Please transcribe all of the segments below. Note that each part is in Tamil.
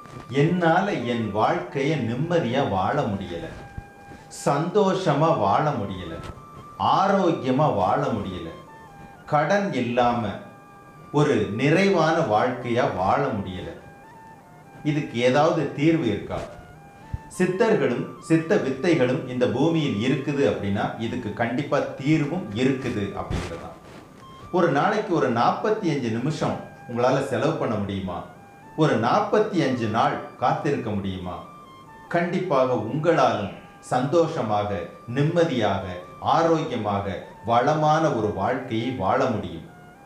என்னால என் வாழ்க்கையை நிம்மதியா வாழ முடியல சந்தோஷமா வாழ முடியல ஆரோக்கியமா வாழ முடியல கடன் இல்லாம ஒரு நிறைவான வாழ்க்கையா வாழ முடியல இதுக்கு ஏதாவது தீர்வு இருக்கா சித்தர்களும் சித்த வித்தைகளும் இந்த பூமியில் இருக்குது அப்படின்னா இதுக்கு கண்டிப்பா தீர்வும் இருக்குது அப்படின்றதான் ஒரு நாளைக்கு ஒரு நாற்பத்தி அஞ்சு நிமிஷம் உங்களால செலவு பண்ண முடியுமா ஒரு நாற்பத்தி அஞ்சு நாள் காத்திருக்க முடியுமா கண்டிப்பாக உங்களாலும் சந்தோஷமாக நிம்மதியாக ஆரோக்கியமாக வளமான ஒரு வாழ்க்கையை வாழ முடியும்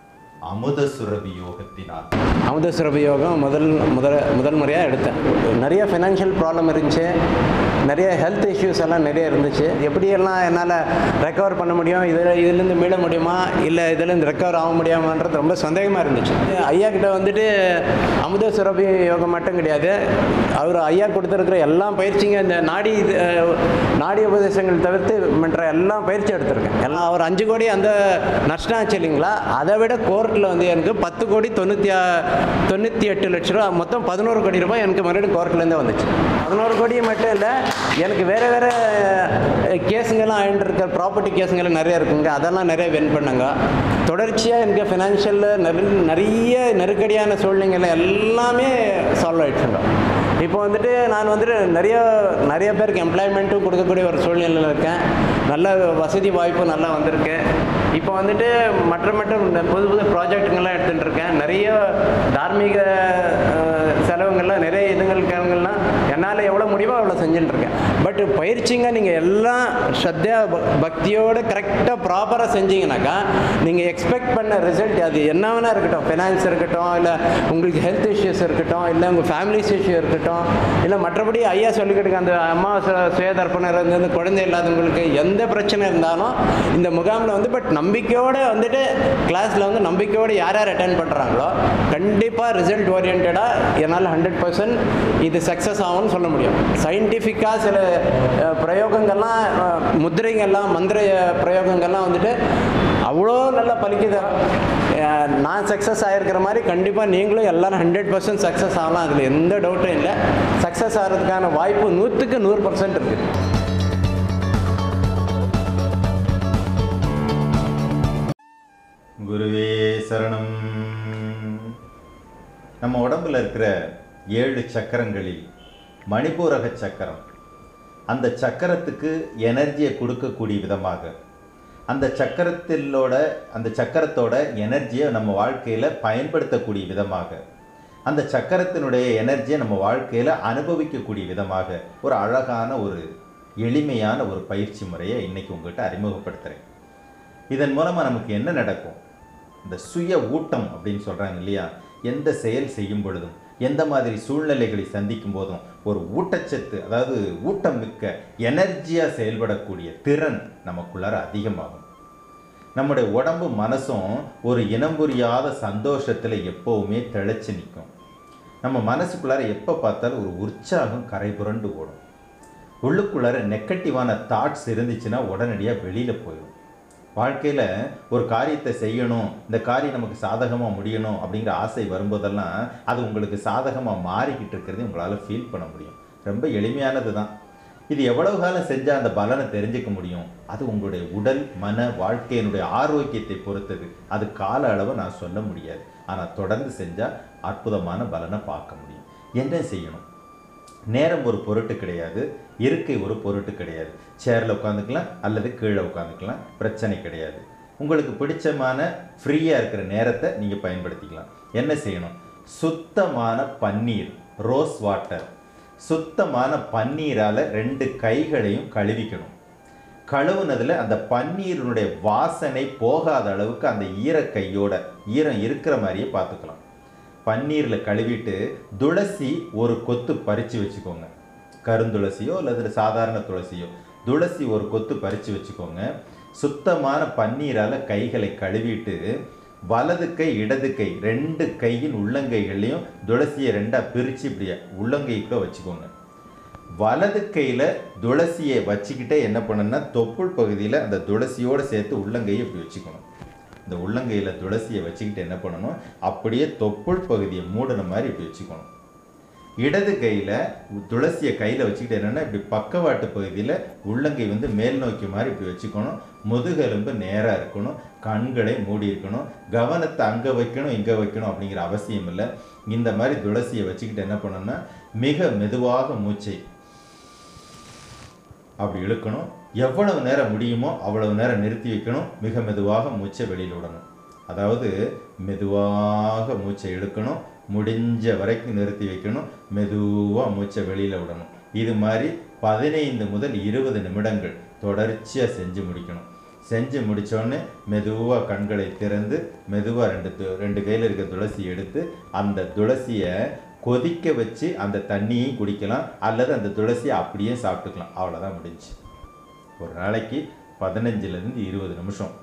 அமுத சுரபி யோகத்தினால் அமுத சுரபி யோகம் முதல் முதல் முதல் முறையாக எடுத்தேன் நிறைய ஃபைனான்ஷியல் ப்ராப்ளம் இருந்துச்சு நிறைய ஹெல்த் இஷ்யூஸ் எல்லாம் நிறைய இருந்துச்சு எப்படியெல்லாம் என்னால் ரெக்கவர் பண்ண முடியும் இதில் இதுலேருந்து மீள முடியுமா இல்லை இதுலேருந்து ரெக்கவர் ஆக முடியாமான்றது ரொம்ப சந்தேகமாக இருந்துச்சு ஐயா கிட்ட வந்துட்டு அமுத சுரபி யோகம் மட்டும் கிடையாது அவர் ஐயா கொடுத்துருக்கிற எல்லா பயிற்சிங்க இந்த நாடி இது, அஹ், நாடி உபதேசங்கள் தவிர்த்து மற்ற எல்லா பயிற்சி எடுத்திருக்கேன் எல்லாம் அவர் அஞ்சு கோடி அந்த நஷ்டம் ஆச்சு இல்லைங்களா அதை விட கோர்ட்டில் வந்து எனக்கு பத்து கோடி தொண்ணூற்றி தொண்ணூற்றி எட்டு லட்ச ரூபா மொத்தம் பதினோரு கோடி ரூபாய் எனக்கு மறுபடியும் கோர்ட்லேருந்தே வந்துச்சு பதினோரு கோடி மட்டும் இல்லை எனக்கு வேறு வேறு கேஸுங்கெல்லாம் ஆயிட்டு இருக்க ப்ராப்பர்ட்டி கேஸுங்கெல்லாம் நிறைய இருக்குங்க அதெல்லாம் நிறைய வின் பண்ணாங்க தொடர்ச்சியாக எனக்கு ஃபினான்ஷியலில் நிறைய நெருக்கடியான சூழ்நிலைகள் எல்லாமே சால்வ் ஆயிடுச்சுங்க இப்போ வந்துட்டு நான் வந்துட்டு நிறைய நிறைய பேருக்கு எம்ப்ளாய்மெண்ட்டும் கொடுக்கக்கூடிய ஒரு சூழ்நிலையில் இருக்கேன் நல்ல வசதி வாய்ப்பு நல்லா வந்திருக்கு இப்போ வந்துட்டு மற்ற மற்ற இந்த புது புது ப்ராஜெக்ட்டுங்கெல்லாம் எடுத்துகிட்டு இருக்கேன் நிறைய தார்மீக அஹ், செலவுங்கள்லாம் நிறைய இதுங்களுக்கெல்லாம் என்னால் எவ்வளோ முடியுமோ அவ்வளோ செஞ்சுட்டு இருக்கேன் பட் பயிற்சிங்க நீங்கள் எல்லாம் ஸ்ரத்தையா ப- பக்தியோட கரெக்டாக ப்ராப்பராக செஞ்சீங்கன்னாக்கா நீங்கள் எக்ஸ்பெக்ட் பண்ண ரிசல்ட் அது என்ன வேணா இருக்கட்டும் ஃபினான்ஸ் இருக்கட்டும் இல்லை உங்களுக்கு ஹெல்த் இஷ்யூஸ் இருக்கட்டும் இல்லை உங்கள் ஃபேமிலிஸ் இஷ்யூ இருக்கட்டும் இல்லை மற்றபடி ஐயா சொல்லிக்கிட்டு அந்த அம்மா சு- சுயதர்ப்பணம் இருந்து குழந்தை இல்லாதவங்களுக்கு எந்த பிரச்சனை இருந்தாலும் இந்த முகாமில் வந்து பட் நம்பிக்கையோடு வந்துட்டு கிளாஸில் வந்து நம்பிக்கையோடு யார் யார் அட்டன் பண்ணுறாங்களோ கண்டிப்பாக ரிசல்ட் ஓரியன்டாக என்னால் ஹண்ட்ரட் பர்சன்ட் இது சக்ஸஸ் ஆகும்னு சொல்ல முடியும் சயின்டிஃபிக்காக சில அஹ், பிரயோகங்கள்லாம் அஹ், முத்திரைங்கள்லாம் மந்திர பிரயோகங்கள்லாம் வந்துட்டு அவ்வளோ நல்லா பலிக்குது அஹ், நான் சக்ஸஸ் ஆகிருக்கிற மாதிரி கண்டிப்பாக நீங்களும் எல்லாரும் ஹண்ட்ரட் பர்சன்ட் சக்ஸஸ் ஆகலாம் அதில் எந்த டவுட்டும் இல்லை சக்ஸஸ் ஆகிறதுக்கான வாய்ப்பு நூற்றுக்கு நூறு பர்சன்ட் இருக்குது குருவே சரணம் நம்ம உடம்புல இருக்கிற ஏழு சக்கரங்களில் மணிப்பூரக சக்கரம் அந்த சக்கரத்துக்கு எனர்ஜியை கொடுக்கக்கூடிய விதமாக அந்த சக்கரத்திலோட அந்த சக்கரத்தோட எனர்ஜியை நம்ம வாழ்க்கையில் பயன்படுத்தக்கூடிய விதமாக அந்த சக்கரத்தினுடைய எனர்ஜியை நம்ம வாழ்க்கையில் அனுபவிக்கக்கூடிய விதமாக ஒரு அழகான ஒரு எளிமையான ஒரு பயிற்சி முறையை இன்னைக்கு உங்ககிட்ட அறிமுகப்படுத்துகிறேன் இதன் மூலமாக நமக்கு என்ன நடக்கும் இந்த சுய ஊட்டம் அப்படின்னு சொல்கிறாங்க இல்லையா எந்த செயல் செய்யும் பொழுதும் எந்த மாதிரி சூழ்நிலைகளை சந்திக்கும் போதும் ஒரு ஊட்டச்சத்து அதாவது ஊட்டம் மிக்க எனர்ஜியாக செயல்படக்கூடிய திறன் நமக்குள்ளார அதிகமாகும் நம்முடைய உடம்பு மனசும் ஒரு இனம் புரியாத சந்தோஷத்தில் எப்போவுமே திளைச்சு நிற்கும் நம்ம மனசுக்குள்ளார எப்போ பார்த்தாலும் ஒரு உற்சாகம் கரை புரண்டு ஓடும் உள்ளுக்குள்ளார நெகட்டிவான தாட்ஸ் இருந்துச்சுன்னா உடனடியாக வெளியில் போயிடும் வாழ்க்கையில் ஒரு காரியத்தை செய்யணும் இந்த காரியம் நமக்கு சாதகமாக முடியணும் அப்படிங்கிற ஆசை வரும்போதெல்லாம் அது உங்களுக்கு சாதகமாக மாறிக்கிட்டு இருக்கிறது உங்களால் ஃபீல் பண்ண முடியும் ரொம்ப எளிமையானது தான் இது எவ்வளவு காலம் செஞ்சால் அந்த பலனை தெரிஞ்சுக்க முடியும் அது உங்களுடைய உடல் மன வாழ்க்கையினுடைய ஆரோக்கியத்தை பொறுத்தது அது கால அளவை நான் சொல்ல முடியாது ஆனால் தொடர்ந்து செஞ்சால் அற்புதமான பலனை பார்க்க முடியும் என்ன செய்யணும் நேரம் ஒரு பொருட்டு கிடையாது இருக்கை ஒரு பொருட்டு கிடையாது சேரில் உட்காந்துக்கலாம் அல்லது கீழே உட்காந்துக்கலாம் பிரச்சனை கிடையாது உங்களுக்கு பிடிச்சமான ஃப்ரீயாக இருக்கிற நேரத்தை நீங்கள் பயன்படுத்திக்கலாம் என்ன செய்யணும் சுத்தமான பன்னீர் ரோஸ் வாட்டர் சுத்தமான பன்னீரால் ரெண்டு கைகளையும் கழுவிக்கணும் கழுவுனதுல அந்த பன்னீரினுடைய வாசனை போகாத அளவுக்கு அந்த ஈரக்கையோட ஈரம் இருக்கிற மாதிரியே பார்த்துக்கலாம் பன்னீரில் கழுவிட்டு துளசி ஒரு கொத்து பறித்து வச்சுக்கோங்க கருந்துளசியோ அல்லது சாதாரண துளசியோ துளசி ஒரு கொத்து பறித்து வச்சுக்கோங்க சுத்தமான பன்னீரால் கைகளை கழுவிட்டு வலது கை இடது கை ரெண்டு கையின் உள்ளங்கைகள்லையும் துளசியை ரெண்டாக பிரித்து இப்படி உள்ளங்கைக்குள்ள வச்சுக்கோங்க வலது கையில் துளசியை வச்சுக்கிட்டே என்ன பண்ணணும்னா தொப்புள் பகுதியில் அந்த துளசியோடு சேர்த்து உள்ளங்கையை இப்படி வச்சுக்கணும் இந்த உள்ளங்கையில் துளசியை வச்சுக்கிட்டு என்ன பண்ணணும் அப்படியே தொப்புள் பகுதியை மூடின மாதிரி இப்படி வச்சுக்கணும் இடது கையில் துளசியை கையில் வச்சுக்கிட்டு என்னென்னா இப்படி பக்கவாட்டு பகுதியில் உள்ளங்கை வந்து மேல் நோக்கி மாதிரி இப்படி வச்சுக்கணும் முதுகெலும்பு நேராக இருக்கணும் கண்களை மூடி இருக்கணும் கவனத்தை அங்கே வைக்கணும் இங்கே வைக்கணும் அப்படிங்கிற அவசியம் இல்லை இந்த மாதிரி துளசியை வச்சுக்கிட்டு என்ன பண்ணணும்னா மிக மெதுவாக மூச்சை அப்படி இழுக்கணும் எவ்வளவு நேரம் முடியுமோ அவ்வளவு நேரம் நிறுத்தி வைக்கணும் மிக மெதுவாக மூச்சை வெளியில் விடணும் அதாவது மெதுவாக மூச்சை இழுக்கணும் முடிஞ்ச வரைக்கும் நிறுத்தி வைக்கணும் மெதுவாக மூச்சை வெளியில் விடணும் இது மாதிரி பதினைந்து முதல் இருபது நிமிடங்கள் தொடர்ச்சியாக செஞ்சு முடிக்கணும் செஞ்சு முடித்தோடனே மெதுவாக கண்களை திறந்து மெதுவாக ரெண்டு து- ரெண்டு கையில் இருக்க துளசி எடுத்து அந்த துளசியை கொதிக்க வச்சு அந்த தண்ணியையும் குடிக்கலாம் அல்லது அந்த துளசியை அப்படியே சாப்பிட்டுக்கலாம் அவ்வளோதான் முடிஞ்சு ஒரு நாளைக்கு பதினஞ்சுலேருந்து இருபது நிமிஷம்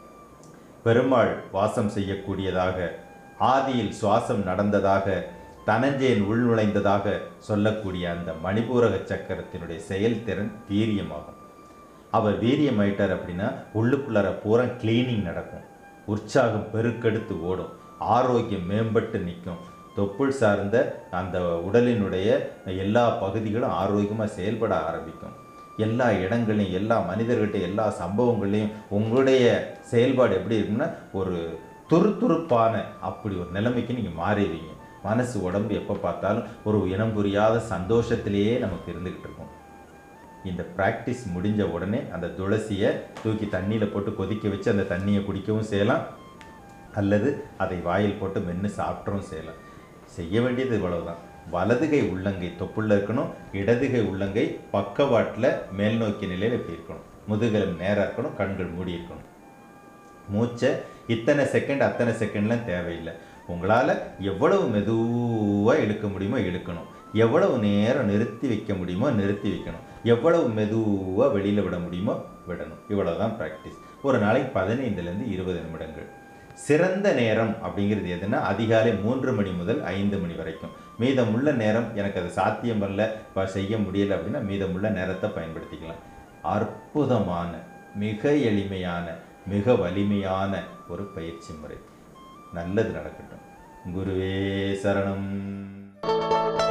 பெருமாள் வாசம் செய்யக்கூடியதாக ஆதியில் சுவாசம் நடந்ததாக தனஞ்சயன் உள்நுழைந்ததாக சொல்லக்கூடிய அந்த மணிபூரக சக்கரத்தினுடைய செயல்திறன் வீரியமாகும் அவர் வீரியமாயிட்டார் அப்படின்னா உள்ளுக்குள்ளார பூரா கிளீனிங் நடக்கும் உற்சாகம் பெருக்கெடுத்து ஓடும் ஆரோக்கியம் மேம்பட்டு நிற்கும் தொப்புள் சார்ந்த அந்த உடலினுடைய எல்லா பகுதிகளும் ஆரோக்கியமாக செயல்பட ஆரம்பிக்கும் எல்லா இடங்களையும் எல்லா மனிதர்கள்ட்ட எல்லா சம்பவங்களையும் உங்களுடைய செயல்பாடு எப்படி இருக்குன்னா ஒரு துருதுருப்பான அப்படி ஒரு நிலைமைக்கு நீங்கள் மாறிடுவீங்க மனசு உடம்பு எப்போ பார்த்தாலும் ஒரு இனம் புரியாத சந்தோஷத்திலேயே நமக்கு இருந்துக்கிட்டு இருக்கும் இந்த ப்ராக்டிஸ் முடிஞ்ச உடனே அந்த துளசியை தூக்கி தண்ணியில் போட்டு கொதிக்க வச்சு அந்த தண்ணியை குடிக்கவும் செய்யலாம் அல்லது அதை வாயில் போட்டு மென்று சாப்பிட்றவும் செய்யலாம் செய்ய வேண்டியது இவ்வளவுதான் வலதுகை உள்ளங்கை தொப்புள்ள இருக்கணும் இடதுகை உள்ளங்கை பக்கவாட்டில் மேல் நோக்கிய நிலையில் இப்படி இருக்கணும் முதுகெலும் நேராக இருக்கணும் கண்கள் மூடி இருக்கணும் மூச்சை இத்தனை செகண்ட் அத்தனை செகண்ட்லாம் தேவையில்லை உங்களால் எவ்வளவு மெதுவாக இழுக்க முடியுமோ இழுக்கணும் எவ்வளவு நேரம் நிறுத்தி வைக்க முடியுமோ நிறுத்தி வைக்கணும் எவ்வளவு மெதுவாக வெளியில் விட முடியுமோ விடணும் இவ்வளவுதான் ப்ராக்டிஸ் ஒரு நாளைக்கு பதினைந்துலேருந்து இருபது நிமிடங்கள் சிறந்த நேரம் அப்படிங்கிறது எதுனா அதிகாலை மூன்று மணி முதல் ஐந்து மணி வரைக்கும் மீதமுள்ள நேரம் எனக்கு அது சாத்தியம் வரல இப்போ செய்ய முடியல அப்படின்னா மீதமுள்ள நேரத்தை பயன்படுத்திக்கலாம் அற்புதமான மிக எளிமையான மிக வலிமையான ஒரு பயிற்சி முறை நல்லது நடக்கட்டும் குருவே சரணம்